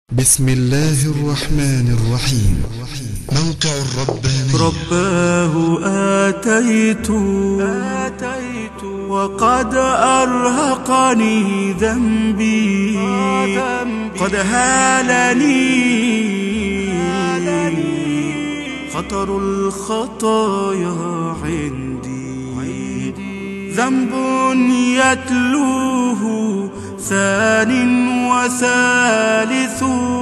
بسم الله الرحمن الرحيم موقع الرباني رباه آتيت آتيت وقد أرهقني ذنبي قد هالني خطر الخطايا عندي ذنب يتلوه ثان وثالث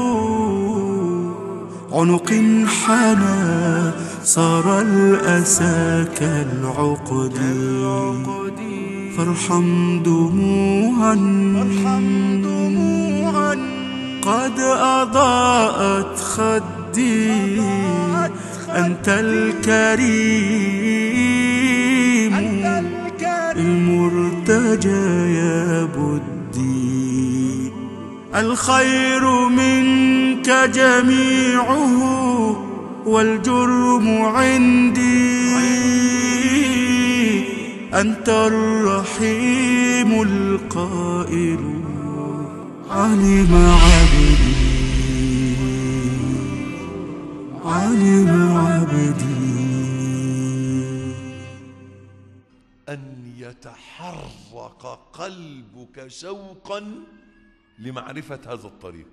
عنق حنى صار الأسى كالعقد فارحم دموعا قد أضاءت خدي أنت الكريم المرتجى يا بدي الخير منك جميعه والجرم عندي أنت الرحيم القائل علم عبدي علم عبدي أن يتحرك قلبك شوقا لمعرفة هذا الطريق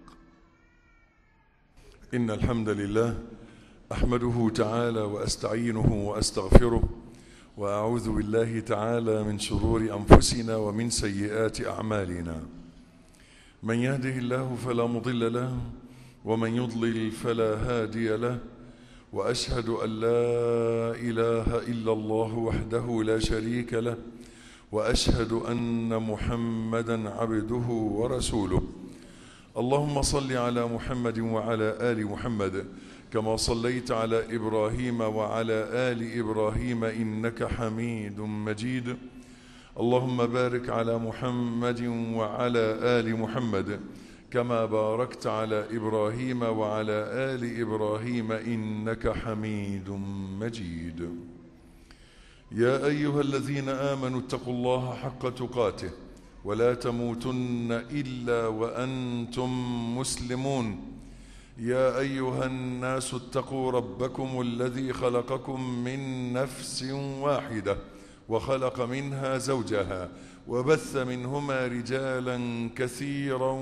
إن الحمد لله أحمده تعالى وأستعينه وأستغفره وأعوذ بالله تعالى من شرور أنفسنا ومن سيئات أعمالنا من يهده الله فلا مضل له ومن يضلل فلا هادي له واشهد ان لا اله الا الله وحده لا شريك له واشهد ان محمدا عبده ورسوله اللهم صل على محمد وعلى ال محمد كما صليت على ابراهيم وعلى ال ابراهيم انك حميد مجيد اللهم بارك على محمد وعلى ال محمد كما باركت على ابراهيم وعلى ال ابراهيم انك حميد مجيد يا ايها الذين امنوا اتقوا الله حق تقاته ولا تموتن الا وانتم مسلمون يا ايها الناس اتقوا ربكم الذي خلقكم من نفس واحده وخلق منها زوجها وبث منهما رجالا كثيرا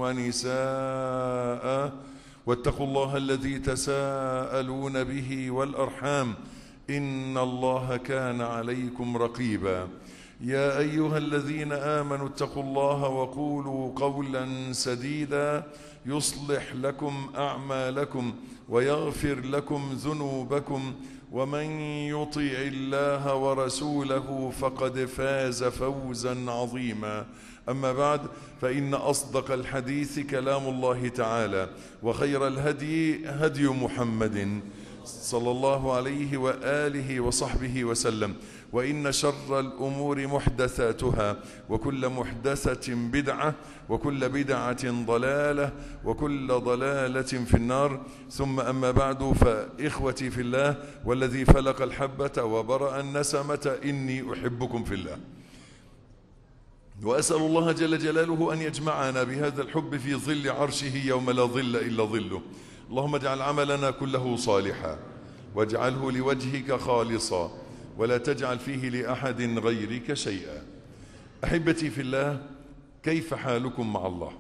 ونساء واتقوا الله الذي تساءلون به والارحام ان الله كان عليكم رقيبا يا ايها الذين امنوا اتقوا الله وقولوا قولا سديدا يصلح لكم اعمالكم ويغفر لكم ذنوبكم ومن يطع الله ورسوله فقد فاز فوزا عظيما اما بعد فان اصدق الحديث كلام الله تعالى وخير الهدي هدي محمد صلى الله عليه واله وصحبه وسلم وان شر الامور محدثاتها وكل محدثه بدعه وكل بدعه ضلاله وكل ضلاله في النار ثم اما بعد فاخوتي في الله والذي فلق الحبه وبرا النسمه اني احبكم في الله واسال الله جل جلاله ان يجمعنا بهذا الحب في ظل عرشه يوم لا ظل الا ظله اللهم اجعل عملنا كله صالحا واجعله لوجهك خالصا ولا تجعل فيه لاحد غيرك شيئا احبتي في الله كيف حالكم مع الله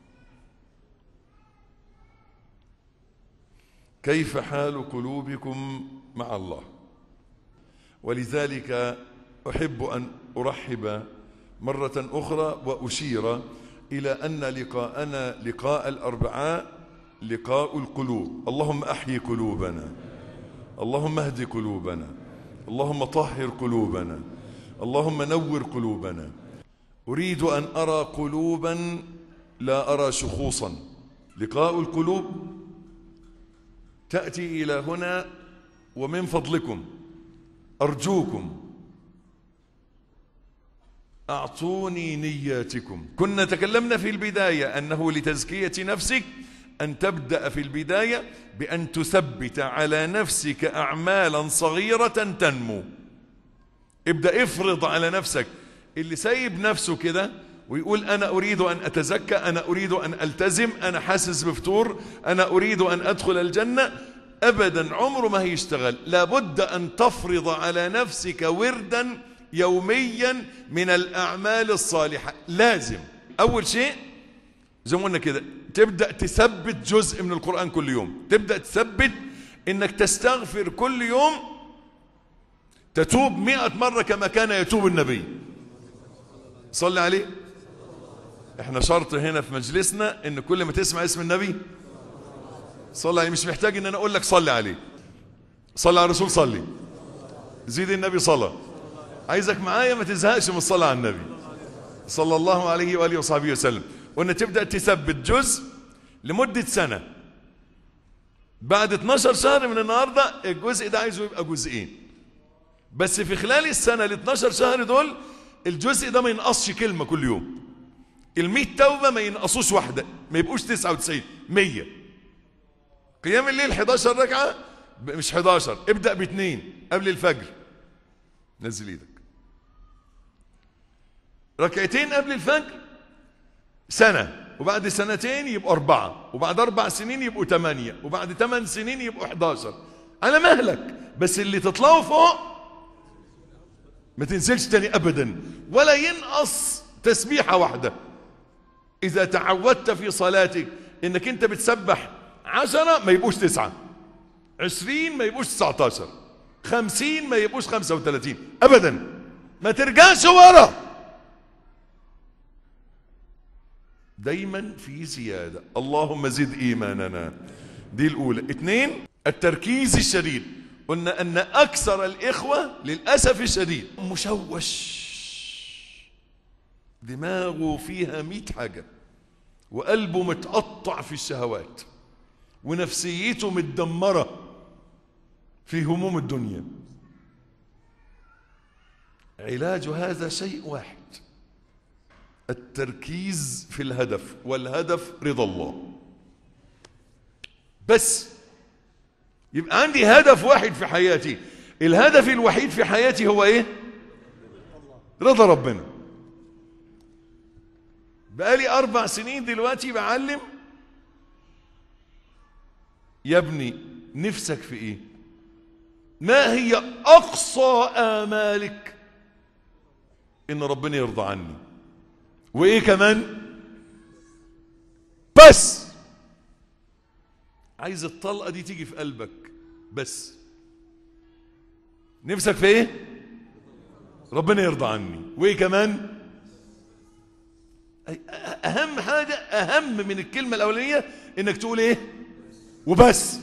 كيف حال قلوبكم مع الله ولذلك احب ان ارحب مره اخرى واشير الى ان لقاءنا لقاء الاربعاء لقاء القلوب اللهم احيي قلوبنا اللهم اهد قلوبنا اللهم طهر قلوبنا اللهم نور قلوبنا اريد ان ارى قلوبا لا ارى شخوصا لقاء القلوب تاتي الى هنا ومن فضلكم ارجوكم اعطوني نياتكم كنا تكلمنا في البدايه انه لتزكيه نفسك أن تبدأ في البداية بأن تثبت على نفسك أعمالا صغيرة تنمو ابدأ افرض على نفسك اللي سايب نفسه كده ويقول أنا أريد أن أتزكى أنا أريد أن ألتزم أنا حاسس بفتور أنا أريد أن أدخل الجنة أبدا عمره ما هيشتغل لابد أن تفرض على نفسك وردا يوميا من الأعمال الصالحة لازم أول شيء زي ما قلنا كده تبدأ تثبت جزء من القرآن كل يوم تبدأ تثبت انك تستغفر كل يوم تتوب مئة مرة كما كان يتوب النبي صلي عليه احنا شرط هنا في مجلسنا ان كل ما تسمع اسم النبي صلي عليه مش محتاج ان انا اقول لك صلي عليه صلي على الرسول صلي زيد النبي صلى عايزك معايا ما تزهقش من الصلاة على النبي صلى الله عليه وآله وصحبه وسلم وان تبدأ تثبت جزء لمدة سنة بعد 12 شهر من النهاردة الجزء ده عايزه يبقى جزئين بس في خلال السنة ال 12 شهر دول الجزء ده ما ينقصش كلمة كل يوم ال توبة ما ينقصوش واحدة ما يبقوش 99 100 قيام الليل 11 ركعة مش 11 ابدأ باثنين قبل الفجر نزل ايدك ركعتين قبل الفجر سنة وبعد سنتين يبقوا أربعة وبعد أربع سنين يبقوا ثمانية وبعد ثمان سنين يبقوا 11 على مهلك بس اللي تطلعوا فوق ما تنزلش تاني أبدا ولا ينقص تسبيحة واحدة إذا تعودت في صلاتك إنك أنت بتسبح عشرة ما يبقوش تسعة عشرين ما يبقوش تسعة عشر خمسين ما يبقوش خمسة وثلاثين أبدا ما ترجعش ورا دايما في زيادة اللهم زد إيماننا دي الأولى اثنين التركيز الشديد قلنا أن أكثر الإخوة للأسف الشديد مشوش دماغه فيها مئة حاجة وقلبه متقطع في الشهوات ونفسيته متدمرة في هموم الدنيا علاج هذا شيء واحد التركيز في الهدف والهدف رضا الله بس يبقى عندي هدف واحد في حياتي الهدف الوحيد في حياتي هو ايه رضا ربنا بقالي اربع سنين دلوقتي بعلم يا ابني نفسك في ايه ما هي اقصى امالك ان ربنا يرضى عني وايه كمان بس عايز الطلقه دي تيجي في قلبك بس نفسك في ايه ربنا يرضى عني وايه كمان اهم حاجه اهم من الكلمه الاولانيه انك تقول ايه وبس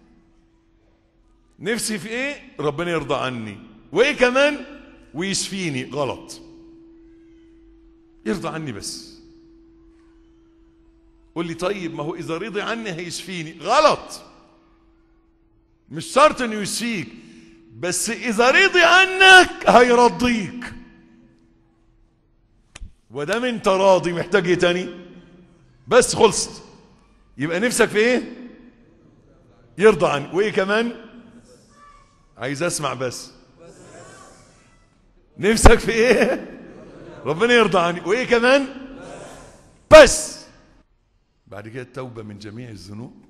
نفسي في ايه ربنا يرضى عني وايه كمان ويشفيني غلط يرضى عني بس قول لي طيب ما هو اذا رضي عني هيشفيني غلط مش شرط انه يشفيك بس اذا رضي عنك هيرضيك ودام انت راضي محتاج ايه تاني بس خلصت يبقى نفسك في ايه يرضى عني وايه كمان عايز اسمع بس نفسك في ايه ربنا يرضى عني وايه كمان بس بعد كده التوبه من جميع الذنوب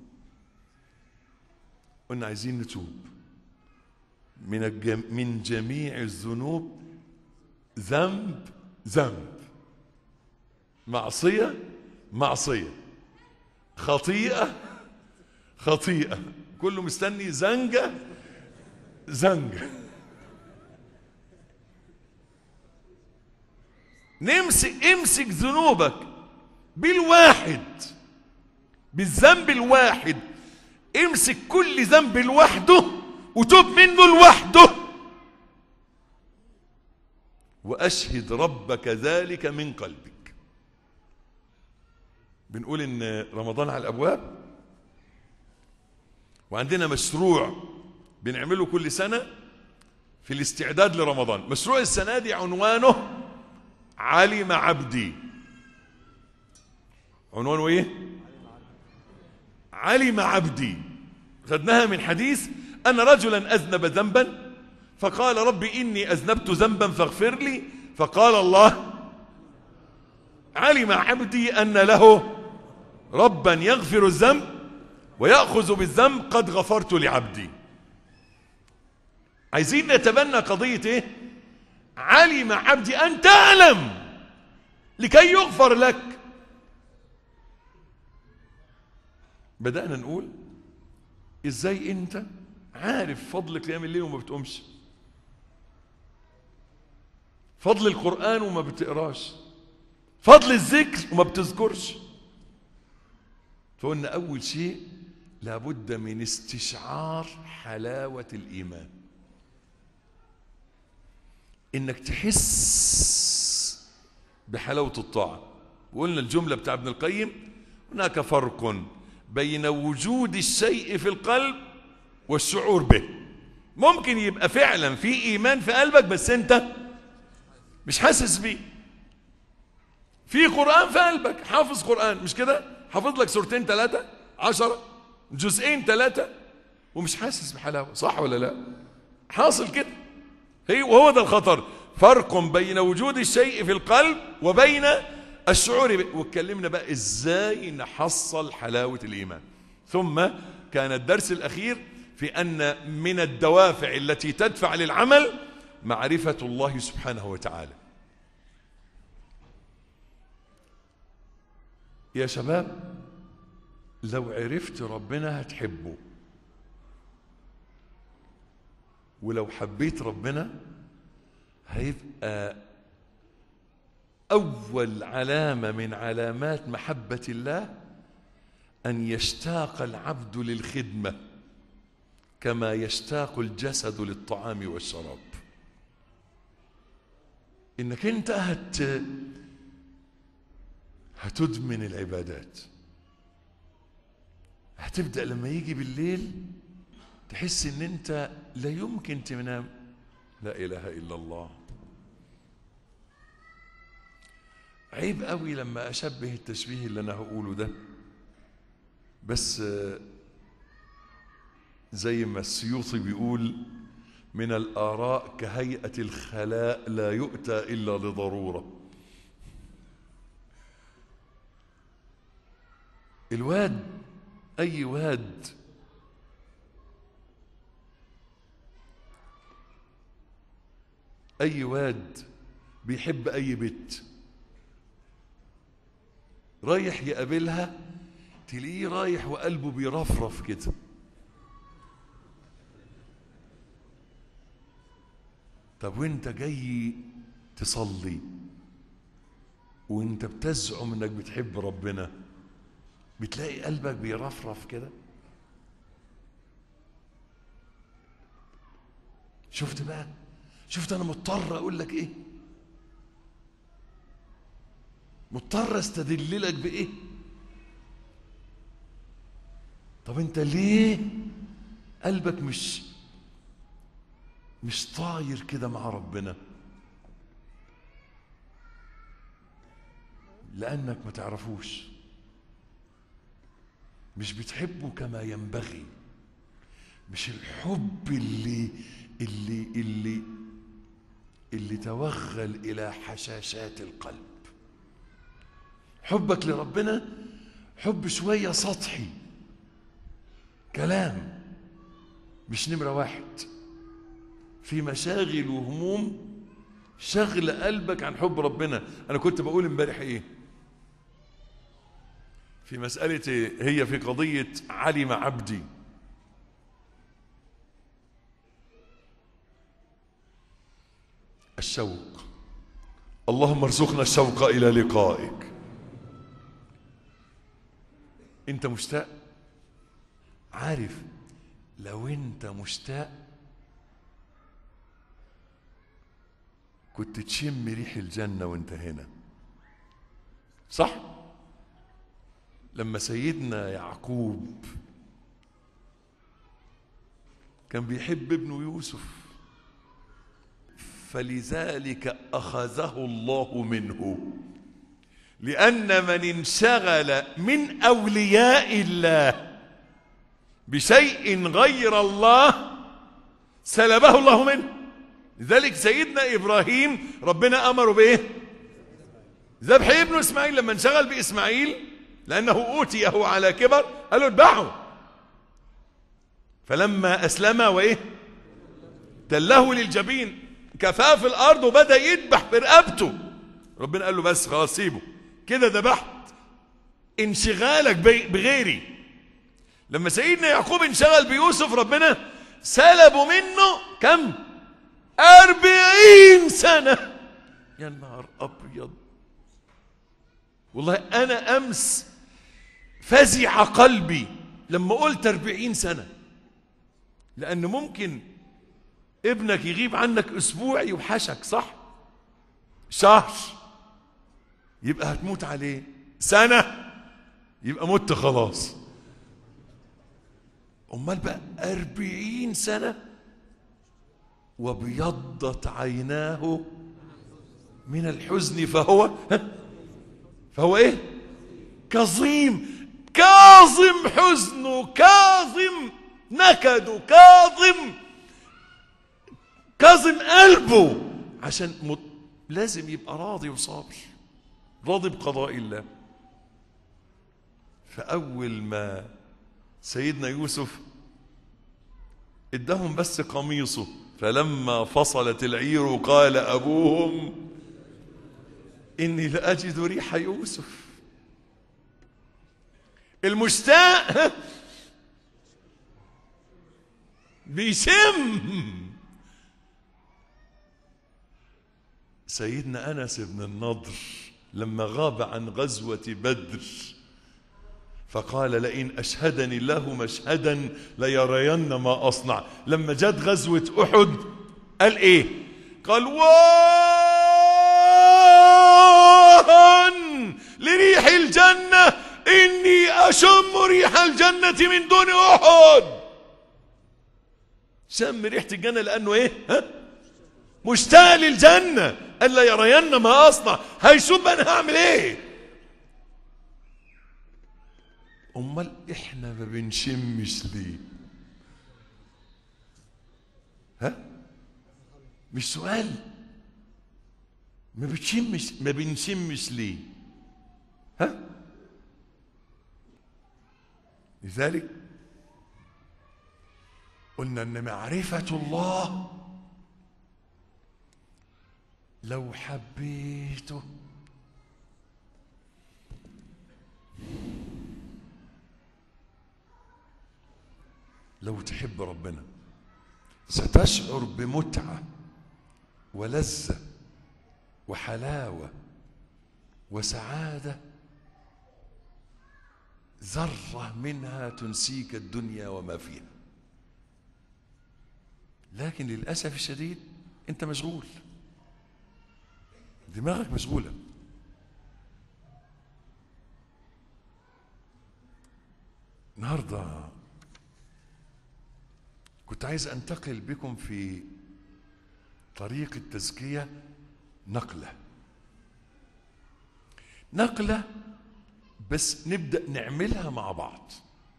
قلنا عايزين نتوب من الجم... من جميع الذنوب ذنب ذنب معصيه معصيه خطيئه خطيئه كله مستني زنجه زنجه نمسك امسك ذنوبك بالواحد بالذنب الواحد امسك كل ذنب لوحده وتوب منه لوحده واشهد ربك ذلك من قلبك بنقول ان رمضان على الابواب وعندنا مشروع بنعمله كل سنه في الاستعداد لرمضان مشروع السنه دي عنوانه علم عبدي عنوانه ايه علم عبدي خدناها من حديث أن رجلا أذنب ذنبا فقال ربي إني أذنبت ذنبا فاغفر لي فقال الله علم عبدي أن له ربا يغفر الذنب ويأخذ بالذنب قد غفرت لعبدي عايزين نتبنى قضية ايه علم عبدي أن تعلم لكي يغفر لك بدأنا نقول ازاي انت عارف فضل قيام الليل وما بتقومش فضل القرآن وما بتقراش فضل الذكر وما بتذكرش فقلنا أول شيء لابد من استشعار حلاوة الإيمان إنك تحس بحلاوة الطاعة وقلنا الجملة بتاع ابن القيم هناك فرق بين وجود الشيء في القلب والشعور به ممكن يبقى فعلا في إيمان في قلبك بس أنت مش حاسس بيه في قرآن في قلبك حافظ قرآن مش كده حافظ لك سورتين ثلاثة عشرة جزئين ثلاثة ومش حاسس بحلاوة صح ولا لا حاصل كده هي وهو ده الخطر فرق بين وجود الشيء في القلب وبين الشعور به واتكلمنا بقى ازاي نحصل حلاوة الإيمان ثم كان الدرس الأخير في أن من الدوافع التي تدفع للعمل معرفة الله سبحانه وتعالى يا شباب لو عرفت ربنا هتحبه ولو حبيت ربنا هيبقى أول علامة من علامات محبة الله أن يشتاق العبد للخدمة كما يشتاق الجسد للطعام والشراب إنك أنت هت هتدمن العبادات هتبدأ لما يجي بالليل تحس ان انت لا يمكن تنام لا اله الا الله عيب قوي لما اشبه التشبيه اللي انا هقوله ده بس زي ما السيوطي بيقول من الاراء كهيئه الخلاء لا يؤتى الا لضروره الواد اي واد اي واد بيحب اي بنت رايح يقابلها تلاقيه رايح وقلبه بيرفرف كده طب وانت جاي تصلي وانت بتزعم انك بتحب ربنا بتلاقي قلبك بيرفرف كده شفت بقى شفت انا مضطر اقول لك ايه مضطر استدل لك بايه طب انت ليه قلبك مش مش طاير كده مع ربنا لانك ما تعرفوش مش بتحبه كما ينبغي مش الحب اللي اللي اللي اللي توغل الى حشاشات القلب حبك لربنا حب شويه سطحي كلام مش نمره واحد في مشاغل وهموم شغل قلبك عن حب ربنا انا كنت بقول امبارح ايه في مسألة هي في قضية علم عبدي الشوق اللهم ارزقنا الشوق إلى لقائك انت مشتاق عارف لو انت مشتاق كنت تشم ريح الجنة وانت هنا صح لما سيدنا يعقوب كان بيحب ابنه يوسف فلذلك أخذه الله منه لأن من انشغل من أولياء الله بشيء غير الله سلبه الله منه لذلك سيدنا إبراهيم ربنا أمره بإيه ذبح ابنه اسماعيل لما انشغل باسماعيل لانه اوتيه على كبر قال له اذبحه فلما اسلم وايه دله للجبين كفاه في الارض وبدا يذبح برقبته ربنا قال له بس خلاص سيبه كده ذبحت انشغالك بي- بغيري لما سيدنا يعقوب انشغل بيوسف ربنا سلبوا منه كم أربعين سنة يا نهار أبيض والله أنا أمس فزع قلبي لما قلت أربعين سنة لأن ممكن ابنك يغيب عنك أسبوع يوحشك صح شهر يبقى هتموت عليه سنة يبقى مت خلاص أمال بقى أربعين سنة وابيضت عيناه من الحزن فهو ها؟ فهو ايه كظيم كاظم حزنه كاظم نكده كاظم كاظم قلبه عشان مت... لازم يبقى راضي وصابر راضي بقضاء الله فأول ما سيدنا يوسف ادهم بس قميصه فلما فصلت العير قال أبوهم إني لأجد ريح يوسف المشتاق بيشم سيدنا أنس بن النضر لما غاب عن غزوة بدر فقال لئن أشهدني الله مشهدا ليرين ما أصنع لما جت غزوة أحد قال إيه قال وان لريح الجنة إني أشم ريح الجنة من دون أحد شم ريحة الجنة لأنه إيه ها؟ مشتاق للجنة ألا يرين ما أصنع هيشوف أنا هعمل إيه امال احنا ما بنشمش ليه ها مش سؤال ما بتشمش ما بنشمش ليه ها لذلك قلنا ان معرفة الله لو حبيته لو تحب ربنا ستشعر بمتعة ولذة وحلاوة وسعادة ذرة منها تنسيك الدنيا وما فيها لكن للأسف الشديد أنت مشغول دماغك مشغولة النهارده كنت عايز انتقل بكم في طريق التزكية نقلة نقلة بس نبدأ نعملها مع بعض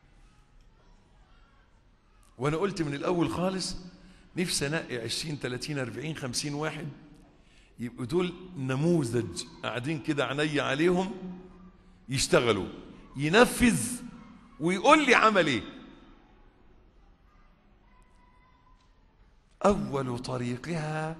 وانا قلت من الاول خالص نفسي انقي 20 30 40 50 واحد يبقوا دول نموذج قاعدين كده عينيا عليهم يشتغلوا ينفذ ويقول لي عمل ايه أول طريقها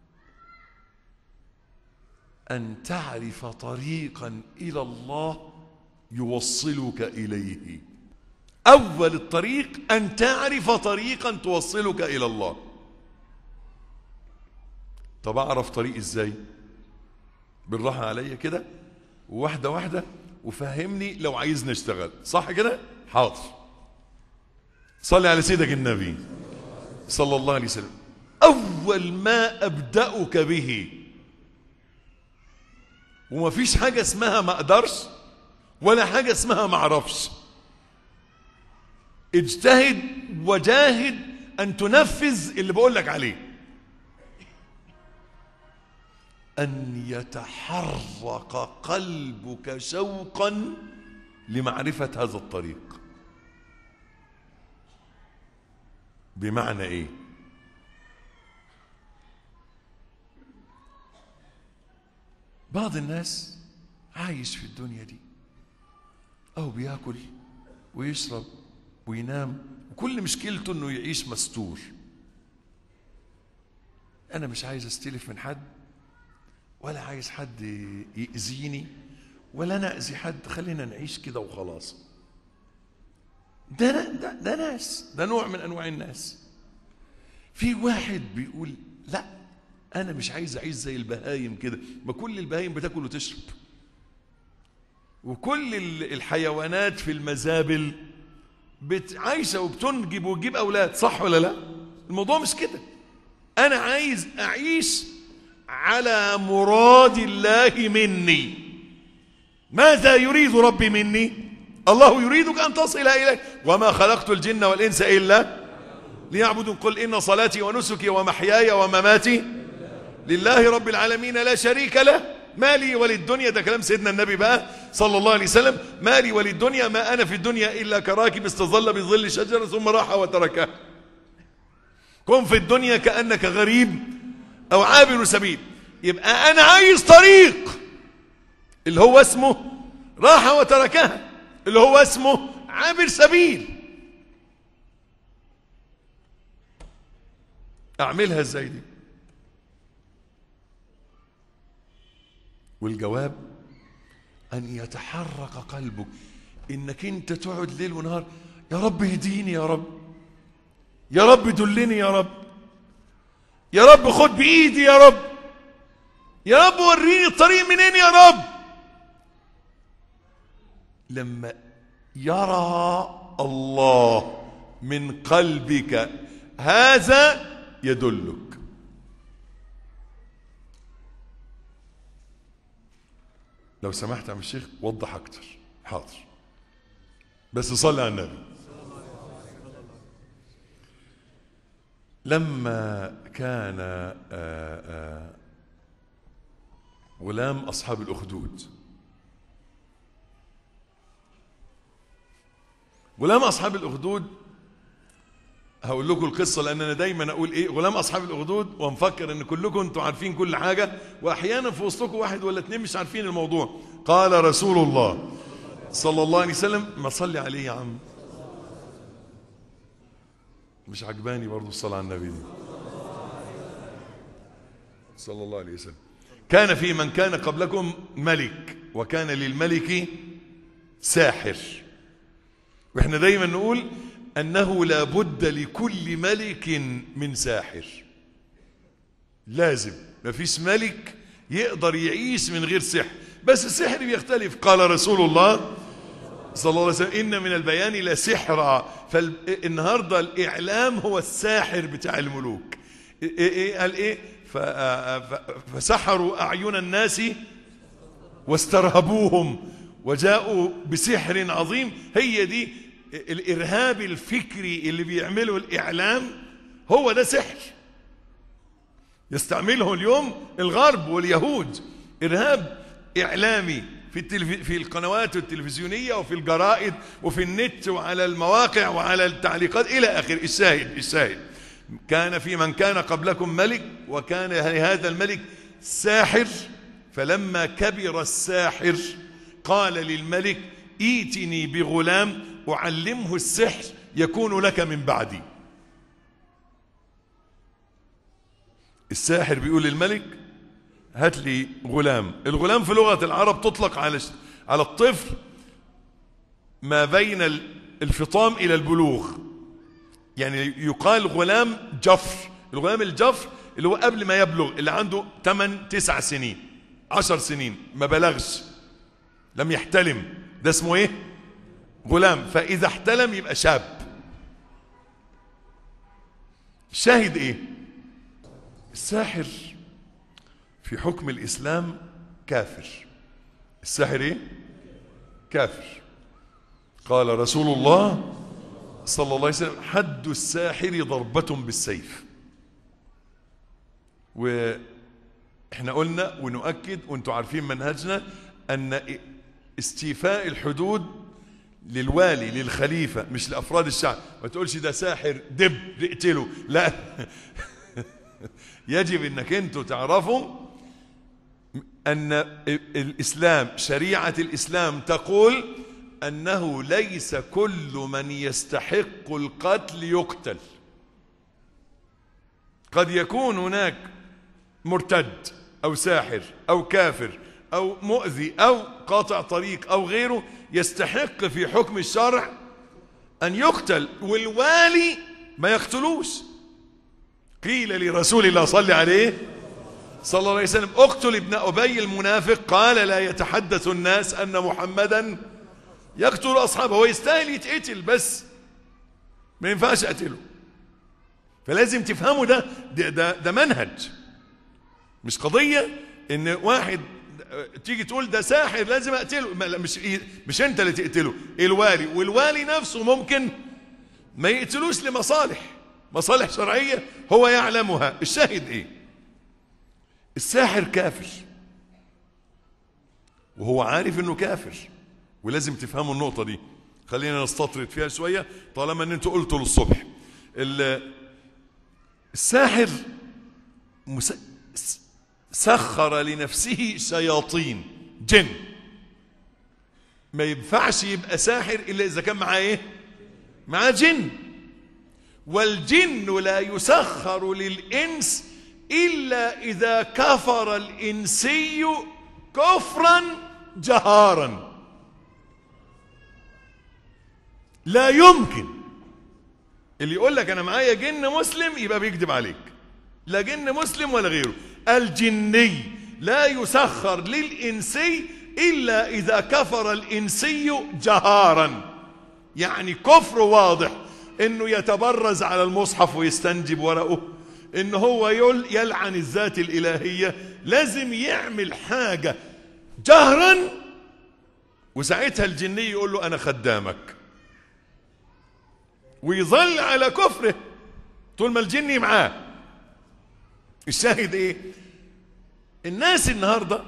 أن تعرف طريقا إلى الله يوصلك إليه أول الطريق أن تعرف طريقا توصلك إلى الله طب أعرف طريق إزاي بالراحة عليا كده وواحدة واحدة وفهمني لو عايزني اشتغل صح كده حاضر صلي على سيدك النبي صلى الله عليه وسلم أول ما أبدأك به وما فيش حاجة اسمها ما أقدرش ولا حاجة اسمها ما أعرفش اجتهد وجاهد أن تنفذ اللي بقول لك عليه أن يتحرك قلبك شوقا لمعرفة هذا الطريق بمعنى ايه بعض الناس عايش في الدنيا دي أو بياكل ويشرب وينام وكل مشكلته انه يعيش مستور انا مش عايز استلف من حد ولا عايز حد يأذيني ولا انا اذي حد خلينا نعيش كده وخلاص ده, ده ده ناس ده نوع من انواع الناس في واحد بيقول لا انا مش عايز اعيش زي البهايم كده ما كل البهايم بتاكل وتشرب وكل ال- الحيوانات في المزابل بت- عايشه وبتنجب وتجيب اولاد صح ولا لا الموضوع مش كده انا عايز اعيش على مراد الله مني ماذا يريد ربي مني الله يريدك ان تصل اليه وما خلقت الجن والانس الا ليعبدون قل ان صلاتي ونسكي ومحياي ومماتي لله رب العالمين لا شريك له مالي وللدنيا ده كلام سيدنا النبي بقى صلى الله عليه وسلم مالي وللدنيا ما انا في الدنيا الا كراكب استظل بظل شجره ثم راح وتركها كن في الدنيا كانك غريب او عابر سبيل يبقى انا عايز طريق اللي هو اسمه راح وتركها اللي هو اسمه عابر سبيل اعملها ازاي دي والجواب ان يتحرك قلبك انك انت تقعد ليل ونهار يا رب اهديني يا رب يا رب دلني يا رب يا رب خد بايدي يا رب يا رب وريني الطريق منين يا رب لما يرى الله من قلبك هذا يدلك لو سمحت يا عم الشيخ وضح اكتر حاضر بس صلي على النبي لما كان آآ آآ غلام اصحاب الاخدود غلام اصحاب الاخدود هقول لكم القصه لان انا دايما اقول ايه غلام اصحاب الاخدود ومفكر ان كلكم انتم عارفين كل حاجه واحيانا في وسطكم واحد ولا اتنين مش عارفين الموضوع قال رسول الله صلى الله عليه وسلم ما صلي عليه يا عم مش عجباني برضو الصلاه على النبي دي صلى الله عليه وسلم كان في من كان قبلكم ملك وكان للملك ساحر واحنا دايما نقول انه لا بد لكل ملك من ساحر لازم مفيش ملك يقدر يعيش من غير سحر بس السحر بيختلف قال رسول الله صلى الله عليه وسلم ان من البيان لسحرا فالنهارده الاعلام هو الساحر بتاع الملوك ايه ايه قال ايه ف- ف- فسحروا اعين الناس واسترهبوهم وجاءوا بسحر عظيم هي دي الارهاب الفكري اللي بيعمله الاعلام هو ده سحر يستعمله اليوم الغرب واليهود ارهاب اعلامي في التلف... في القنوات التلفزيونيه وفي الجرائد وفي النت وعلى المواقع وعلى التعليقات الى اخر الشاهد الشاهد كان في من كان قبلكم ملك وكان هذا الملك ساحر فلما كبر الساحر قال للملك ايتني بغلام اعلمه السحر يكون لك من بعدي الساحر بيقول للملك هات لي غلام الغلام في لغة العرب تطلق على على الطفل ما بين الفطام إلى البلوغ يعني يقال غلام جفر الغلام الجفر اللي هو قبل ما يبلغ اللي عنده 8 9 سنين 10 سنين ما بلغش لم يحتلم ده اسمه ايه غلام فإذا احتلم يبقى شاب شاهد ايه الساحر في حكم الإسلام كافر الساحر ايه كافر قال رسول الله صلى الله عليه وسلم حد الساحر ضربة بالسيف واحنا قلنا ونؤكد وانتم عارفين منهجنا ان استيفاء الحدود للوالي للخليفة مش لأفراد الشعب ما تقولش ده ساحر دب اقتله لا يجب انك انتوا تعرفوا أن الإسلام شريعة الإسلام تقول أنه ليس كل من يستحق القتل يقتل قد يكون هناك مرتد أو ساحر أو كافر أو مؤذي أو قاطع طريق أو غيره يستحق في حكم الشرع أن يقتل والوالي ما يقتلوش قيل لرسول الله صلى عليه صلى الله عليه وسلم اقتل ابن أبي المنافق قال لا يتحدث الناس أن محمدا يقتل أصحابه هو يستاهل يتقتل بس ما ينفعش أقتله فلازم تفهموا ده ده, ده, ده منهج مش قضية ان واحد تيجي تقول ده ساحر لازم اقتله ما- لا، مش مش انت اللي تقتله الوالي والوالي نفسه ممكن ما يقتلوش لمصالح مصالح شرعية هو يعلمها الشاهد ايه الساحر كافر وهو عارف انه كافر ولازم تفهموا النقطة دي خلينا نستطرد فيها شوية طالما ان انتوا قلتوا للصبح ال- الساحر مس... س- سخر لنفسه شياطين جن ما ينفعش يبقى ساحر الا اذا كان معاه ايه معاه جن والجن لا يسخر للانس الا اذا كفر الانسي كفرا جهارا لا يمكن اللي يقول لك انا معايا جن مسلم يبقى بيكذب عليك لا جن مسلم ولا غيره الجني لا يسخر للانسي الا اذا كفر الانسي جهارا يعني كفر واضح انه يتبرز على المصحف ويستنجب ورقه ان هو يل يلعن الذات الالهيه لازم يعمل حاجه جهرا وساعتها الجني يقول له انا خدامك ويظل على كفره طول ما الجني معاه الشاهد ايه الناس النهارده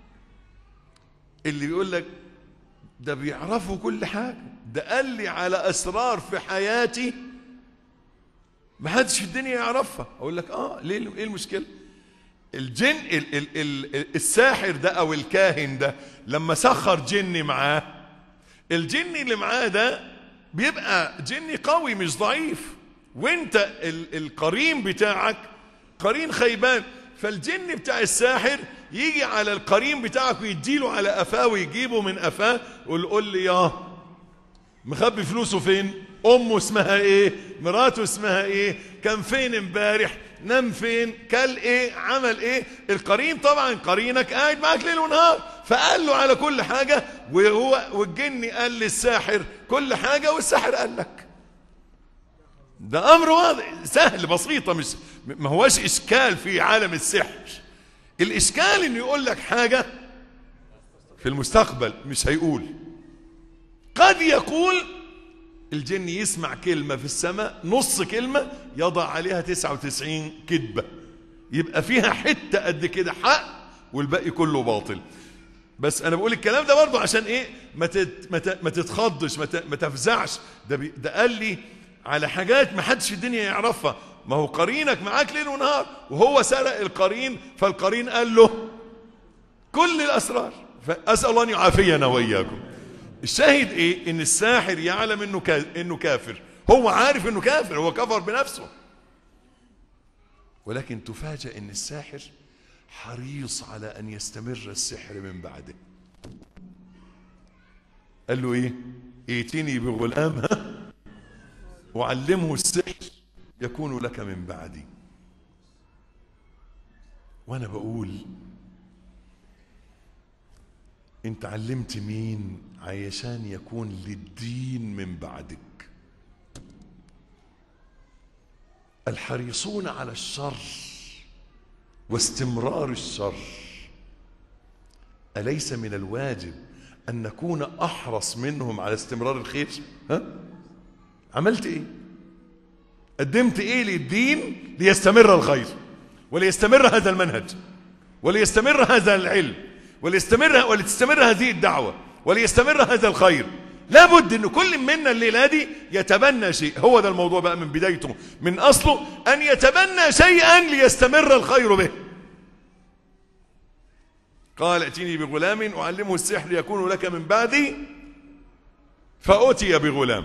اللي بيقول لك ده بيعرفوا كل حاجه ده قال لي على اسرار في حياتي ما حدش في الدنيا يعرفها اقول لك اه ليه ايه المشكله الجن ال ال ال الساحر ده او الكاهن ده لما سخر جني معاه الجني اللي معاه ده بيبقى جني قوي مش ضعيف وانت ال القرين بتاعك قرين خيبان فالجن بتاع الساحر يجي على القرين بتاعك ويديله على قفاه ويجيبه من قفاه ويقول قول لي يا مخبي فلوسه فين امه اسمها ايه مراته اسمها ايه كان فين امبارح نام فين كل ايه عمل ايه القرين طبعا قرينك قاعد معاك ليل ونهار فقال له على كل حاجة وهو والجن قال للساحر كل حاجة والساحر قال لك ده امر واضح سهل بسيطة مش ما هوش اشكال في عالم السحر الاشكال انه يقول لك حاجة في المستقبل مش هيقول قد يقول الجن يسمع كلمة في السماء نص كلمة يضع عليها 99 كذبة يبقى فيها حتة قد كده حق والباقي كله باطل بس انا بقول الكلام ده برضه عشان ايه ما تت ما, ت... ما تتخضش ما, ت... ما تفزعش ده بي... ده قال لي على حاجات ما حدش في الدنيا يعرفها ما هو قرينك معاك ليل ونهار وهو سرق القرين فالقرين قال له كل الاسرار فاسال الله ان يعافينا واياكم الشاهد ايه ان الساحر يعلم انه كا... انه كافر هو عارف انه كافر هو كفر بنفسه ولكن تفاجأ ان الساحر حريص على ان يستمر السحر من بعده قال له ايه ائتني بغلام ها وعلمه السحر يكون لك من بعدي وانا بقول انت علمت مين عشان يكون للدين من بعدك الحريصون على الشر واستمرار الشر أليس من الواجب أن نكون أحرص منهم على استمرار الخير ها؟ عملت إيه قدمت إيه للدين ليستمر الخير وليستمر هذا المنهج وليستمر هذا العلم وليستمر ولتستمر هذه الدعوة وليستمر هذا الخير لابد ان كل منا الليله دي يتبنى شيء هو ده الموضوع بقى من بدايته من اصله ان يتبنى شيئا ليستمر الخير به قال ائتني بغلام أعلمه السحر يكون لك من بعدي فأتي بغلام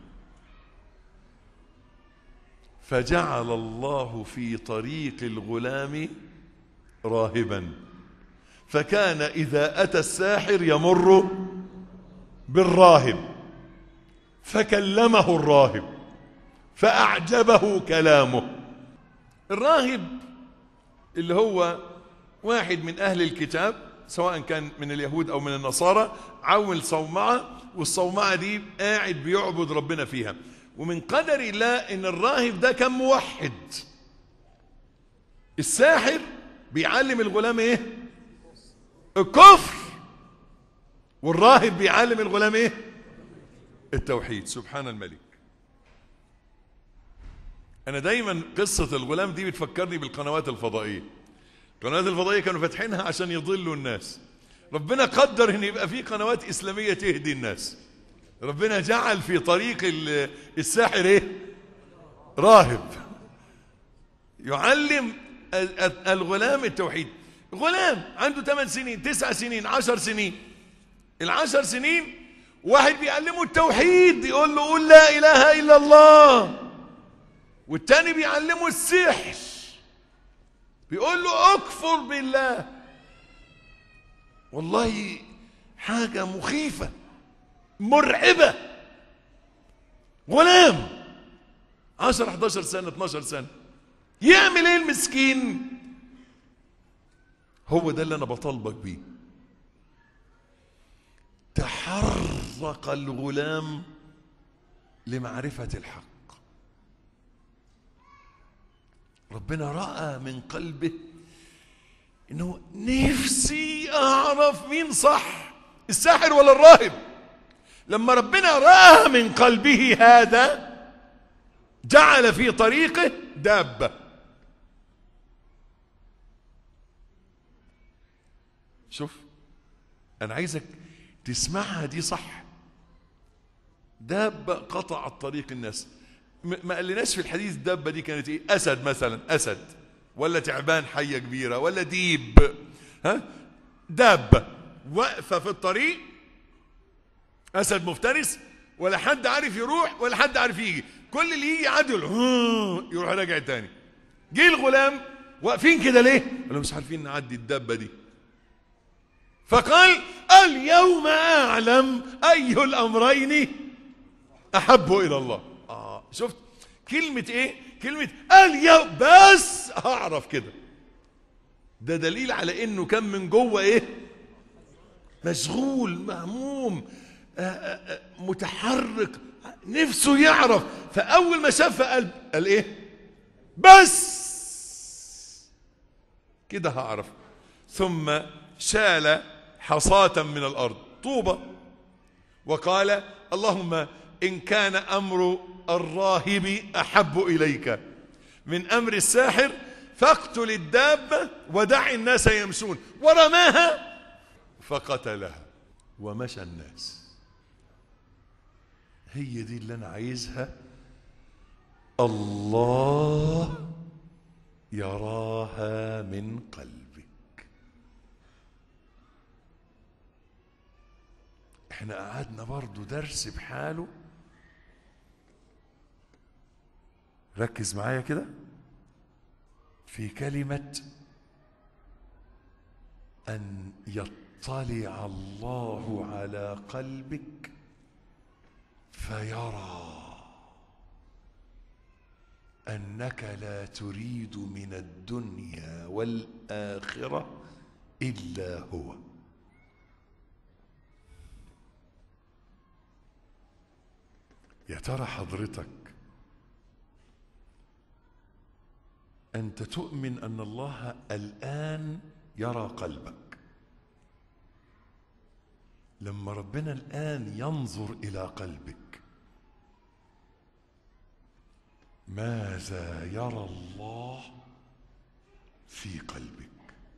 فجعل الله في طريق الغلام راهبا فكان إذا أتى الساحر يمر بالراهب فكلمه الراهب فأعجبه كلامه الراهب اللي هو واحد من أهل الكتاب سواء كان من اليهود أو من النصارى عول صومعة والصومعة دي قاعد بيعبد ربنا فيها ومن قدر الله ان الراهب ده كان موحد الساحر بيعلم الغلام ايه الكفر والراهب بيعلم الغلام ايه التوحيد سبحان الملك انا دايما قصة الغلام دي بتفكرني بالقنوات الفضائية القنوات الفضائية كانوا فاتحينها عشان يضلوا الناس ربنا قدر ان يبقى في قنوات اسلامية تهدي الناس ربنا جعل في طريق ال- الساحر ايه راهب يعلم ال- ال- الغلام التوحيد غلام عنده 8 سنين 9 سنين 10 سنين العشر سنين واحد بيعلمه التوحيد يقول له قول لا اله الا الله والتاني بيعلمه السحر بيقول له اكفر بالله والله حاجة مخيفة مرعبة غلام 10 11 سنة 12 سنة يعمل ايه المسكين هو ده اللي انا بطالبك بيه تحرق الغلام لمعرفة الحق ربنا رأى من قلبه انه نفسي اعرف مين صح الساحر ولا الراهب لما ربنا رأى من قلبه هذا جعل في طريقه دابة شوف انا عايزك تسمعها دي صح دابة قطعت طريق الناس م- ما قالناش في الحديث دابة دي كانت ايه اسد مثلا اسد ولا تعبان حية كبيرة ولا ديب ها دابة واقفة في الطريق اسد مفترس ولا حد عارف يروح ولا حد عارف يجي كل اللي يجي يعدي يقول "ها", يروح راجع تاني جه الغلام واقفين كده ليه قالوا مش عارفين نعدي الدابة دي فقال اليوم اعلم اي الامرين احب الى الله اه شفت كلمة ايه كلمة اليوم بس هعرف كده ده دليل على انه كان من جوه ايه مشغول مهموم آه، آه، آه، متحرك نفسه يعرف فاول ما شافها قال قال ايه بس كده هعرف ثم شال حصاة من الأرض طوبة وقال اللهم إن كان أمر الراهب أحب إليك من أمر الساحر فاقتل الدابة ودع الناس يمشون ورماها فقتلها ومشى الناس هي دي اللي أنا عايزها الله يراها من قلبك احنا قعدنا برضو درس بحاله ركز معايا كده في كلمة أن يطلع الله على قلبك فيرى أنك لا تريد من الدنيا والآخرة إلا هو يا ترى حضرتك أنت تؤمن أن الله الآن يرى قلبك لما ربنا الآن ينظر إلى قلبك ماذا يرى الله في قلبك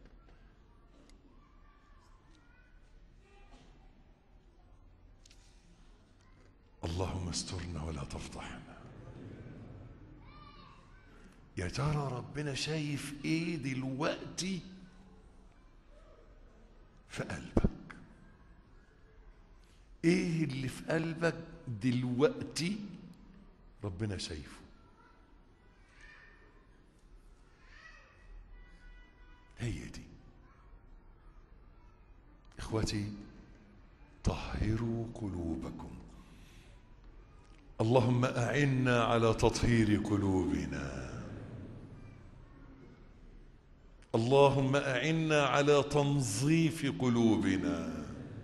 اللهم استرنا ولا تفضحنا يا ترى ربنا شايف ايه دلوقتي في قلبك ايه اللي في قلبك دلوقتي ربنا شايفه هي دي اخوتي طهروا قلوبكم اللهم اعنا على تطهير قلوبنا اللهم اعنا على تنظيف قلوبنا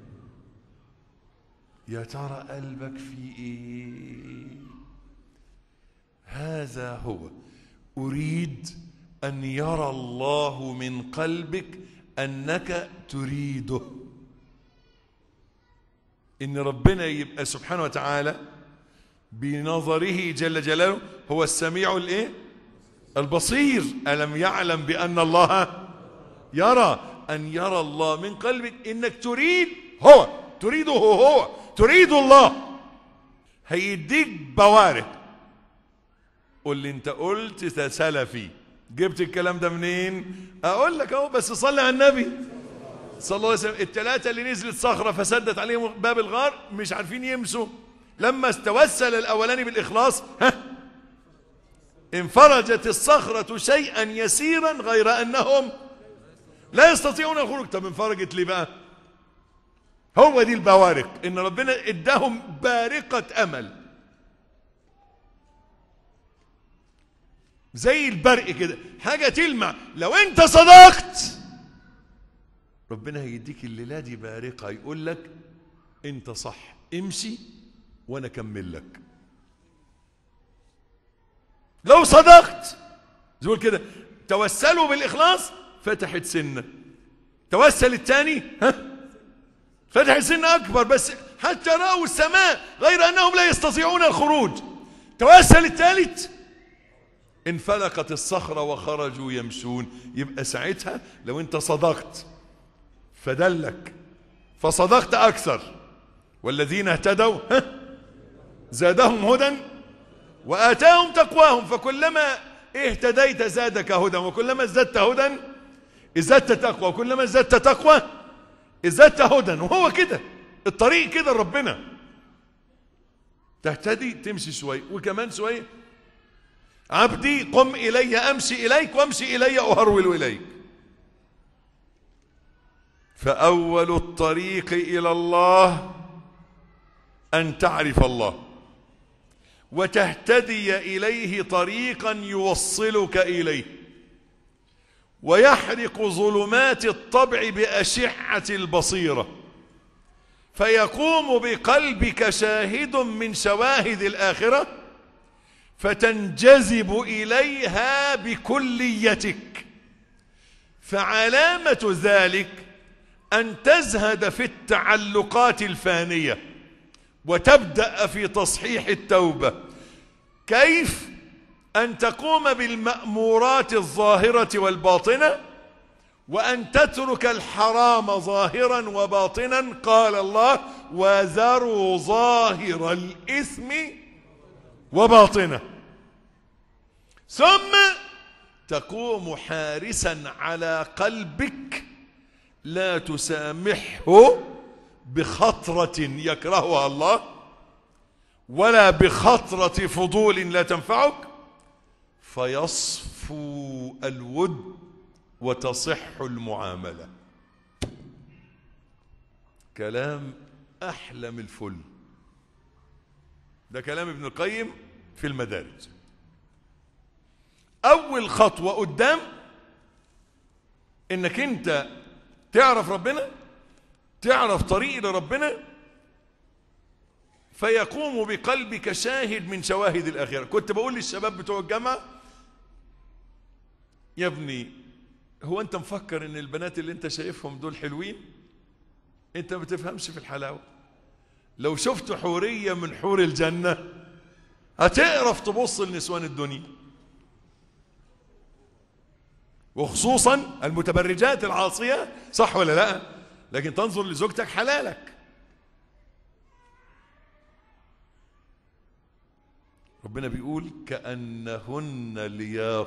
يا ترى قلبك في ايه هذا هو اريد ان يرى الله من قلبك انك تريده ان ربنا يبقى سبحانه وتعالى بنظره جل جلاله هو السميع الايه البصير الم يعلم بان الله يرى ان يرى الله من قلبك انك تريد هو تريده هو تريد الله هيديك بوارق قول لي انت قلت ده سلفي جبت الكلام ده منين اقول لك اهو بس صلي على النبي صلى الله عليه وسلم الثلاثه اللي نزلت صخره فسدت عليهم باب الغار مش عارفين يمسوا لما توسل الاولاني بالاخلاص ها انفرجت الصخره شيئا يسيرا غير انهم لا يستطيعون الخروج طب انفرجت ليه بقى هو دي البوارق ان ربنا اداهم بارقه امل زي البرق كده حاجه تلمع لو انت صدقت ربنا هيديك الليله دي بارقه يقول لك انت صح امشي وانا اكمل لك لو صدقت زول كده توسلوا بالاخلاص فتحت سنه توسل الثاني ها فتحت سنه اكبر بس حتى راوا السماء غير انهم لا يستطيعون الخروج توسل الثالث انفلقت الصخره وخرجوا يمشون يبقى ساعتها لو انت صدقت فدلك فصدقت اكثر والذين اهتدوا ها زادهم هدى واتاهم تقواهم فكلما اهتديت زادك هدى وكلما ازددت هدى ازددت تقوى وكلما ازددت تقوى ازددت هدى وهو كده الطريق كده لربنا تهتدي تمشي شوي وكمان شوي عبدي قم الي امشي اليك وامشي الي اهرول اليك فاول الطريق الى الله ان تعرف الله وتهتدي اليه طريقا يوصلك اليه ويحرق ظلمات الطبع باشعه البصيره فيقوم بقلبك شاهد من شواهد الاخره فتنجذب اليها بكليتك فعلامه ذلك ان تزهد في التعلقات الفانيه وتبدا في تصحيح التوبه كيف ان تقوم بالمامورات الظاهره والباطنه وان تترك الحرام ظاهرا وباطنا قال الله وذروا ظاهر الاثم وباطنه ثم تقوم حارسا على قلبك لا تسامحه بخطرة يكرهها الله ولا بخطرة فضول لا تنفعك فيصفو الود وتصح المعاملة كلام أحلم الفل ده كلام ابن القيم في المدارج أول خطوة قدام إنك أنت تعرف ربنا تعرف طريق لربنا فيقوم بقلبك شاهد من شواهد الآخرة كنت بقول للشباب بتوع الجامعة يا ابني هو أنت مفكر إن البنات اللي أنت شايفهم دول حلوين أنت ما بتفهمش في الحلاوة لو شفت حورية من حور الجنة هتقرف تبص لنسوان الدنيا وخصوصا المتبرجات العاصية صح ولا لا لكن تنظر لزوجتك حلالك ربنا بيقول كأنهن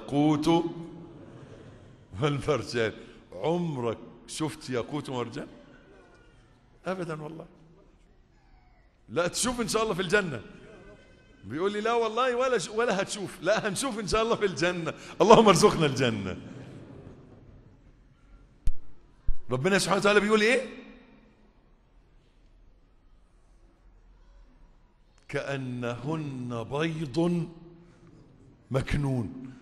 الياقوت والمرجان عمرك شفت ياقوت ومرجان ابدا والله لا تشوف ان شاء الله في الجنه بيقول لي لا والله ولا ش... ولا هتشوف لا هنشوف ان شاء الله في الجنه اللهم ارزقنا الجنه ربنا سبحانه وتعالى بيقول ايه كأنهن بيض مكنون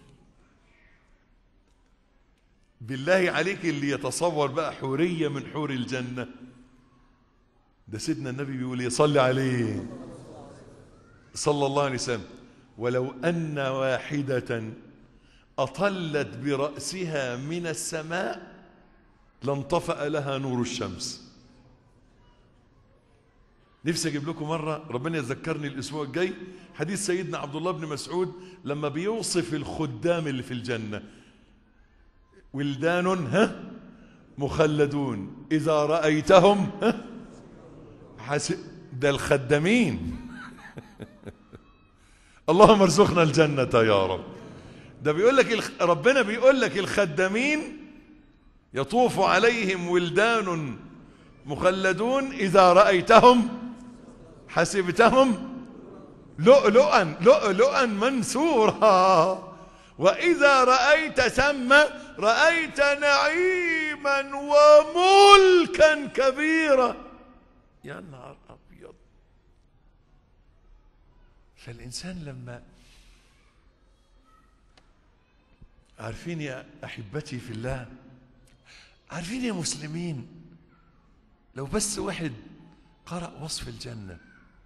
بالله عليك اللي يتصور بقى حورية من حور الجنة ده سيدنا النبي بيقول يصلي عليه صلى الله عليه وسلم ولو أن واحدة أطلت برأسها من السماء لانطفأ لها نور الشمس نفسي اجيب لكم مره ربنا يذكرني الاسبوع الجاي حديث سيدنا عبد الله بن مسعود لما بيوصف الخدام اللي في الجنه ولدان ها مخلدون اذا رايتهم ها حس... ده الخدامين اللهم ارزقنا الجنه يا رب ده بيقول لك الخ... ربنا بيقول لك الخدامين يطوف عليهم ولدان مخلدون اذا رايتهم حسبتهم لؤلؤا لؤلؤا منثورا واذا رايت ثم رايت نعيما وملكا كبيرا يا نهار ابيض فالانسان لما عارفين يا احبتي في الله عارفين يا مسلمين لو بس واحد قرأ وصف الجنة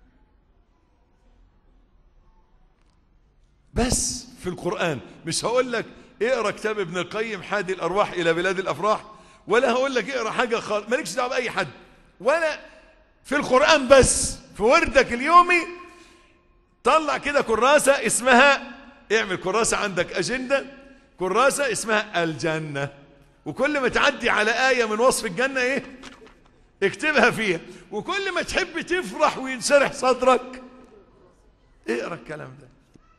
بس في القرآن مش هقول لك اقرا كتاب ابن القيم حادي الأرواح إلى بلاد الأفراح ولا هقول لك اقرا حاجة خالص مالكش دعوة بأي حد ولا في القرآن بس في وردك اليومي طلع كده كراسة اسمها اعمل كراسة عندك أجندة كراسة اسمها الجنة وكل ما تعدي على آية من وصف الجنة ايه اكتبها فيها وكل ما تحب تفرح وينشرح صدرك اقرا الكلام ده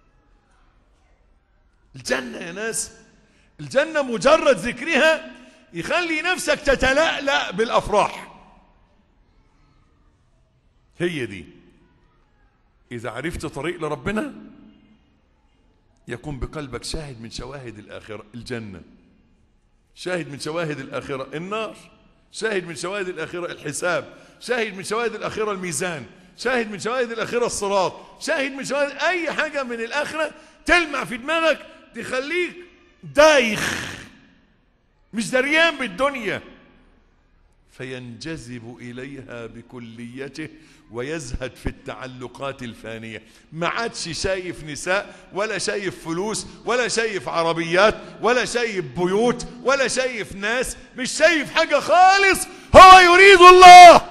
الجنة يا ناس الجنة مجرد ذكرها يخلي نفسك تتلألأ بالأفراح هي دي إذا عرفت طريق لربنا يكون بقلبك شاهد من شواهد الآخرة الجنة شاهد من شواهد الآخرة النار شاهد من شواهد الآخرة الحساب شاهد من شواهد الآخرة الميزان شاهد من شواهد الآخرة الصراط شاهد من شواهد أي حاجة من الآخرة تلمع في دماغك تخليك دايخ مش دريان بالدنيا فينجذب إليها بكليته ويزهد في التعلقات الفانية ما عادش شايف نساء ولا شايف فلوس ولا شايف عربيات ولا شايف بيوت ولا شايف ناس مش شايف حاجة خالص هو يريد الله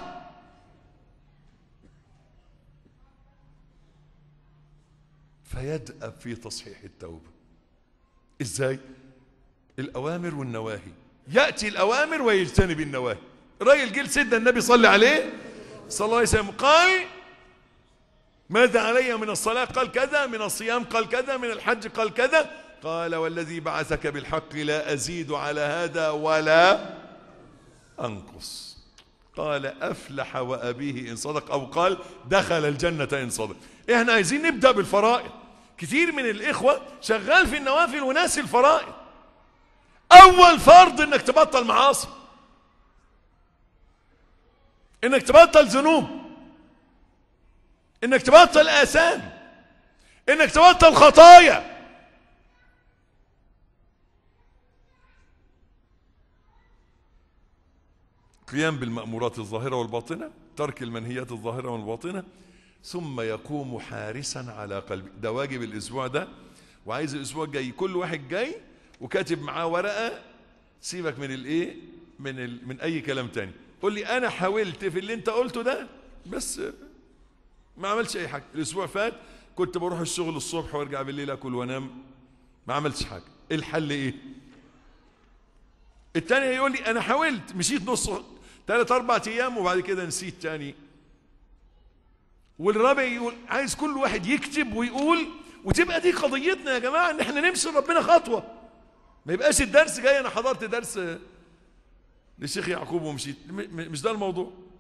فيدأب في تصحيح التوبة ازاي الأوامر والنواهي يأتي الأوامر ويجتنب النواهي الراجل جه سيدنا النبي صلى عليه صلى الله عليه وسلم قال ماذا علي من الصلاة قال كذا من الصيام قال كذا من الحج قال كذا قال والذي بعثك بالحق لا أزيد على هذا ولا أنقص قال أفلح وأبيه إن صدق أو قال دخل الجنة إن صدق إحنا عايزين نبدأ بالفرائض كثير من الإخوة شغال في النوافل وناسي الفرائض أول فرض إنك تبطل معاصي انك تبطل ذنوب انك تبطل اثام انك تبطل خطايا قيام بالمأمورات الظاهرة والباطنة ترك المنهيات الظاهرة والباطنة ثم يقوم حارسا على قلبه ده واجب الأسبوع ده وعايز الأسبوع الجاي كل واحد جاي وكاتب معاه ورقة سيبك من الايه من ال... من اي كلام تاني قول لي انا حاولت في اللي انت قلته ده بس ما عملتش اي حاجه الاسبوع فات كنت بروح الشغل الصبح وارجع بالليل اكل وانام ما عملتش حاجه الحل ايه التاني يقول لي انا حاولت مشيت نص ثلاث اربع ايام وبعد كده نسيت تاني والرابع يقول عايز كل واحد يكتب ويقول وتبقى دي قضيتنا يا جماعه ان احنا نمشي ربنا خطوه ما يبقاش الدرس جاي انا حضرت درس للشيخ يعقوب ومشيت مش ده الموضوع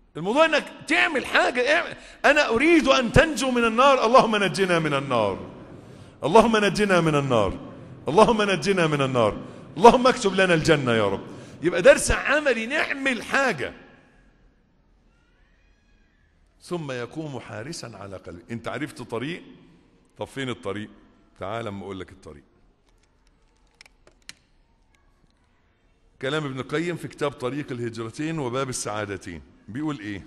الموضوع انك تعمل حاجة اعمل. انا اريد ان تنجو من النار اللهم نجنا من النار اللهم نجنا من النار اللهم نجنا من النار اللهم اكتب لنا الجنة يا رب يبقى درس عملي نعمل حاجة ثم يقوم حارسا على قلبه انت عرفت طريق طب فين الطريق تعال اما اقول لك الطريق كلام ابن القيم في كتاب طريق الهجرتين وباب السعادتين بيقول ايه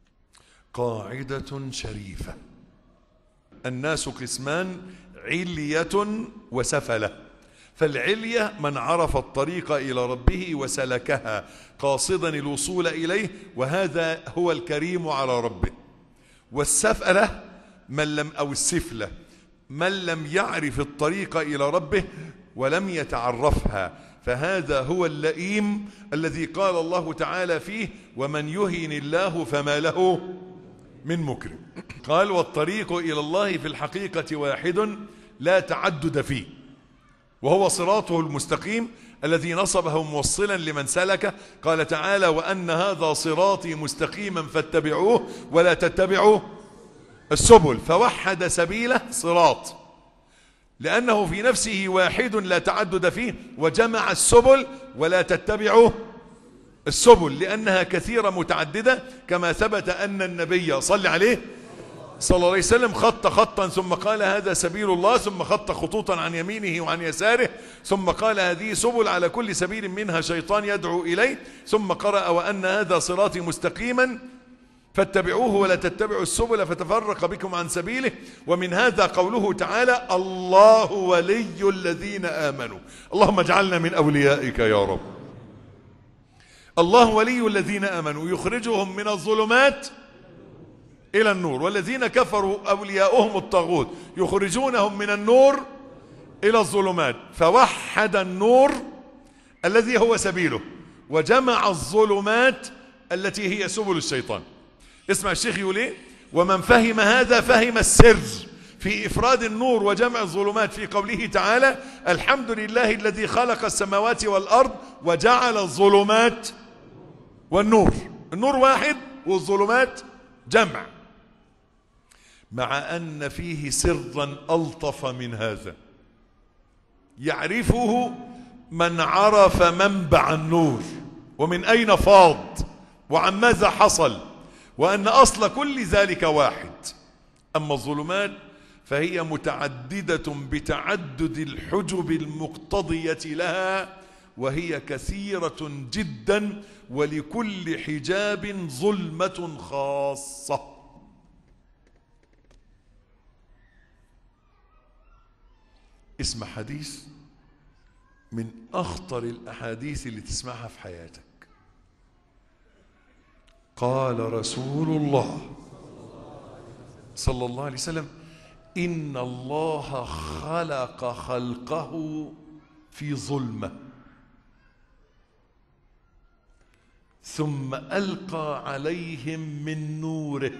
قاعدة شريفة الناس قسمان علية وسفلة فالعلية من عرف الطريق إلى ربه وسلكها قاصدا الوصول إليه وهذا هو الكريم على ربه والسفلة من لم أو السفلة من لم يعرف الطريق إلى ربه ولم يتعرفها فهذا هو اللئيم الذي قال الله تعالى فيه ومن يهن الله فما له من مكرم قال والطريق إلى الله في الحقيقة واحد لا تعدد فيه وهو صراطه المستقيم الذي نصبه موصلا لمن سلكه قال تعالى وأن هذا صراطي مستقيما فاتبعوه ولا تتبعوا السبل فوحد سبيله صراط لأنه في نفسه واحد لا تعدد فيه وجمع السبل ولا تتبعوا السبل لأنها كثيرة متعددة كما ثبت أن النبي صلى عليه صلى الله عليه وسلم خط خطا ثم قال هذا سبيل الله ثم خط خطوطا عن يمينه وعن يساره ثم قال هذه سبل على كل سبيل منها شيطان يدعو إليه ثم قرأ وأن هذا صراطي مستقيما فاتبعوه ولا تتبعوا السبل فتفرق بكم عن سبيله ومن هذا قوله تعالى الله ولي الذين آمنوا اللهم اجعلنا من أوليائك يا رب الله ولي الذين آمنوا يخرجهم من الظلمات إلى النور والذين كفروا أولياؤهم الطاغوت يخرجونهم من النور إلى الظلمات فوحد النور الذي هو سبيله وجمع الظلمات التي هي سبل الشيطان اسمع الشيخ يقول ايه ومن فهم هذا فهم السر في إفراد النور وجمع الظلمات في قوله تعالى الحمد لله الذي خلق السماوات والأرض وجعل الظلمات والنور النور واحد والظلمات جمع مع أن فيه سرا ألطف من هذا يعرفه من عرف منبع النور ومن أين فاض وعن ماذا حصل وأن أصل كل ذلك واحد أما الظلمات فهي متعددة بتعدد الحجب المقتضية لها وهي كثيرة جدا ولكل حجاب ظلمة خاصة اسمع حديث من أخطر الأحاديث اللي تسمعها في حياتك قال رسول الله صلى الله عليه وسلم إن الله خلق خلقه في ظلمة ثم ألقى عليهم من نوره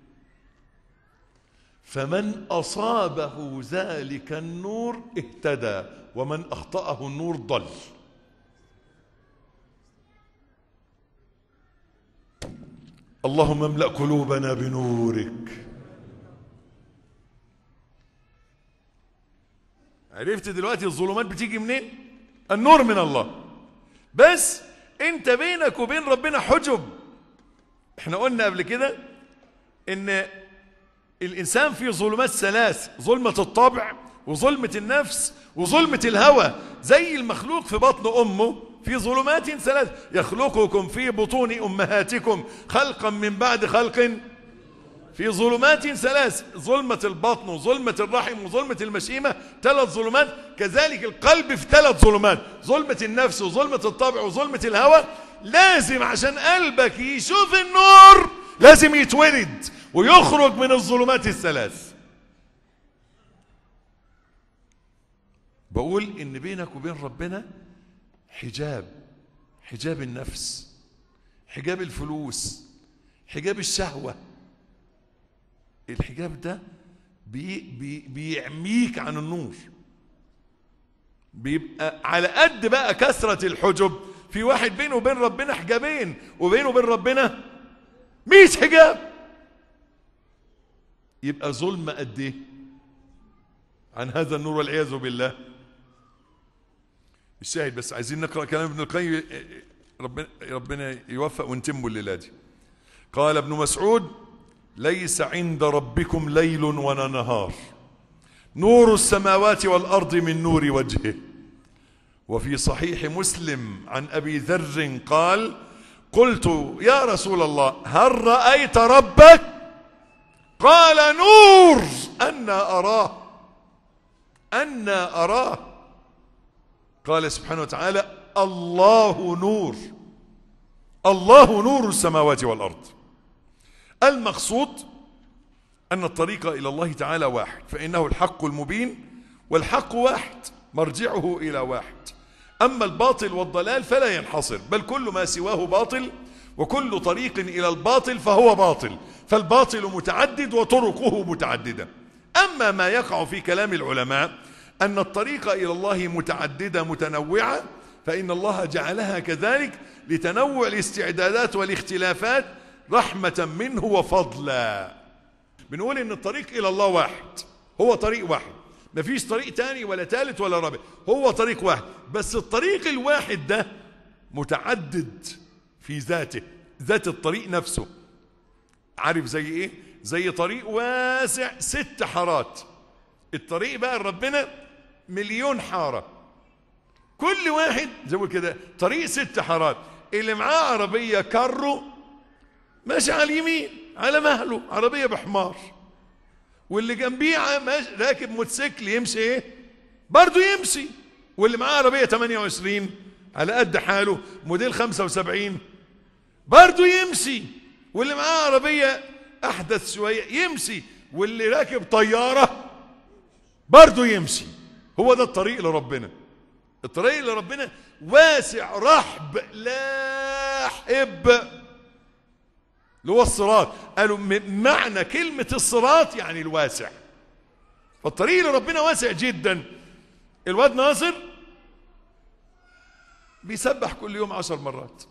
فمن أصابه ذلك النور اهتدى ومن أخطأه النور ضل اللهم املأ قلوبنا بنورك عرفت دلوقتي الظلمات بتيجي منين النور من الله بس انت بينك وبين ربنا حجب احنا قلنا قبل كده ان الانسان في ظلمات ثلاث ظلمة الطبع وظلمة النفس وظلمة الهوى زي المخلوق في بطن امه في ظلمات ثلاث يخلقكم في بطون امهاتكم خلقا من بعد خلق في ظلمات ثلاث ظلمة البطن وظلمة الرحم وظلمة المشيمة ثلاث ظلمات كذلك القلب في ثلاث ظلمات ظلمة النفس وظلمة الطبع وظلمة الهوى لازم عشان قلبك يشوف النور لازم يتولد ويخرج من الظلمات الثلاث بقول ان بينك وبين ربنا حجاب حجاب النفس حجاب الفلوس حجاب الشهوه الحجاب ده بي بي بيعميك عن النور بيبقى على قد بقى كثرة الحجب في واحد بينه وبين ربنا حجابين وبينه وبين ربنا مية حجاب يبقى ظلم قد ايه عن هذا النور والعياذ بالله الشاهد بس عايزين نقرا كلام ابن القيم ربنا ربنا يوفق ونتم الليله دي قال ابن مسعود ليس عند ربكم ليل ولا نهار نور السماوات والارض من نور وجهه وفي صحيح مسلم عن ابي ذر قال قلت يا رسول الله هل رايت ربك قال نور انا اراه انا اراه قال سبحانه وتعالى الله نور الله نور السماوات والارض المقصود ان الطريق الى الله تعالى واحد فانه الحق المبين والحق واحد مرجعه الى واحد اما الباطل والضلال فلا ينحصر بل كل ما سواه باطل وكل طريق الى الباطل فهو باطل فالباطل متعدد وطرقه متعدده اما ما يقع في كلام العلماء ان الطريق الى الله متعدده متنوعه فان الله جعلها كذلك لتنوع الاستعدادات والاختلافات رحمه منه وفضلا بنقول ان الطريق الى الله واحد هو طريق واحد مفيش طريق تاني ولا تالت ولا رابع هو طريق واحد بس الطريق الواحد ده متعدد في ذاته ذات الطريق نفسه عارف زي ايه زي طريق واسع ست حارات الطريق بقى ربنا مليون حارة كل واحد زي ما كده طريق ست حارات اللي معاه عربية كارو ماشي على اليمين على مهله عربية بحمار واللي جنبيه ماشي راكب موتوسيكل يمشي ايه برضه يمشي واللي معاه عربية 28 على قد حاله موديل 75 برضه يمشي واللي معاه عربية أحدث شوية يمشي واللي راكب طيارة برضه يمشي هو ده الطريق لربنا الطريق لربنا واسع رحب لاحب اللي هو الصراط قالوا معنى كلمة الصراط يعني الواسع فالطريق لربنا واسع جدا الواد ناصر بيسبح كل يوم عشر مرات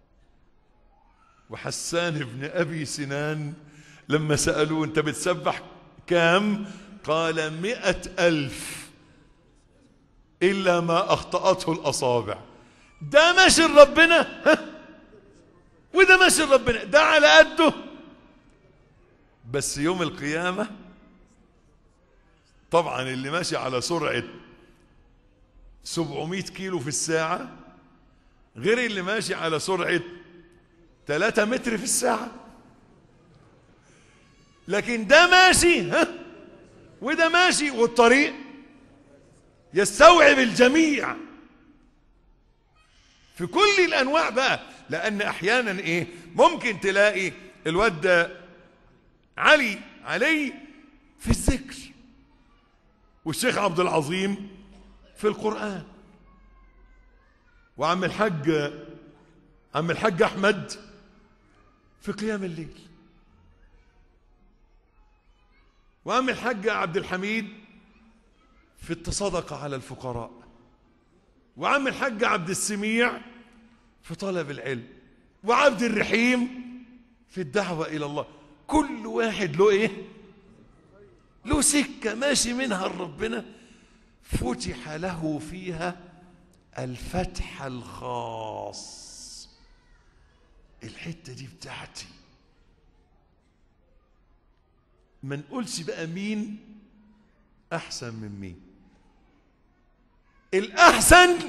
وحسان بن أبي سنان لما سألوه أنت بتسبح كام قال مئة ألف إلا ما أخطأته الأصابع ده ماشي ربنا وده ماشي ربنا ده على قده بس يوم القيامة طبعا اللي ماشي على سرعة 700 كيلو في الساعة غير اللي ماشي على سرعة 3 متر في الساعة لكن ده ماشي ها وده ماشي والطريق يستوعب الجميع في كل الانواع بقى لان احيانا ايه ممكن تلاقي الواد ده علي علي في الذكر والشيخ عبد العظيم في القران وعم الحاج عم الحاج احمد في قيام الليل وعم الحاج عبد الحميد في التصدقه على الفقراء وعم الحاج عبد السميع في طلب العلم وعبد الرحيم في الدعوة إلى الله كل واحد له إيه له سكة ماشي منها لربنا فتح له فيها الفتح الخاص الحتة دي بتاعتي ما نقولش بقى مين أحسن من مين الأحسن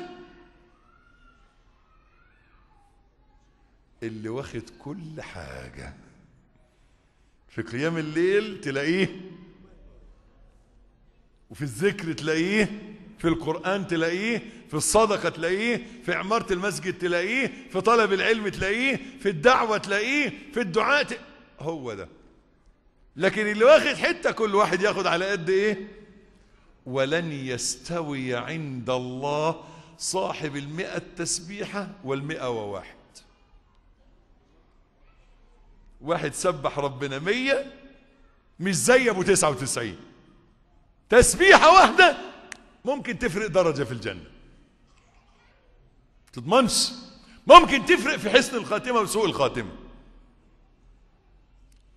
اللي واخد كل حاجة في قيام الليل تلاقيه وفي الذكر تلاقيه في القرآن تلاقيه في الصدقة تلاقيه في عمارة المسجد تلاقيه في طلب العلم تلاقيه في الدعوة تلاقيه في الدعاء ت... هو ده لكن اللي واخد حتة كل واحد ياخد على قد ايه ولن يستوي عند الله صاحب المئة تسبيحة والمئة وواحد واحد سبح ربنا مية مش زي ابو تسعة وتسعين تسبيحة واحدة ممكن تفرق درجة في الجنة تضمنش ممكن تفرق في حسن الخاتمة وسوء الخاتمة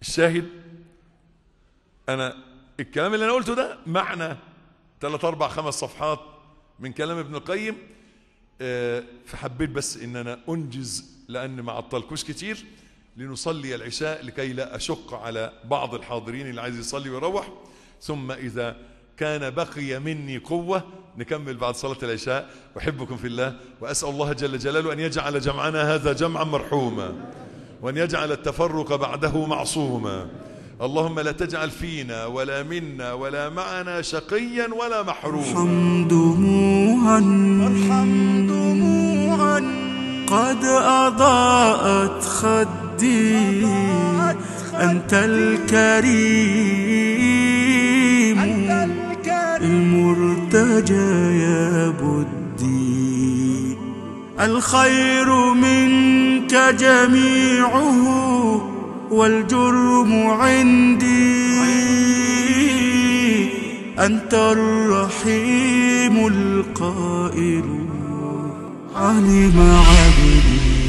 الشاهد انا الكلام اللي انا قلته ده معنى ثلاث اربع خمس صفحات من كلام ابن القيم آه، فحبيت بس ان انا انجز لان ما عطلكوش كتير لنصلي العشاء لكي لا اشق على بعض الحاضرين اللي عايز يصلي ويروح ثم اذا كان بقي مني قوة نكمل بعد صلاة العشاء أحبكم في الله وأسأل الله جل جلاله أن يجعل جمعنا هذا جمعا مرحوما وأن يجعل التفرق بعده معصوما اللهم لا تجعل فينا ولا منا ولا معنا شقيا ولا محروما ارحم دموعا ارحم دموعا قد أضاءت خدي أنت الكريم المرتجى يا بدي الخير منك جميعه والجرم عندي أنت الرحيم القائل علم عبدي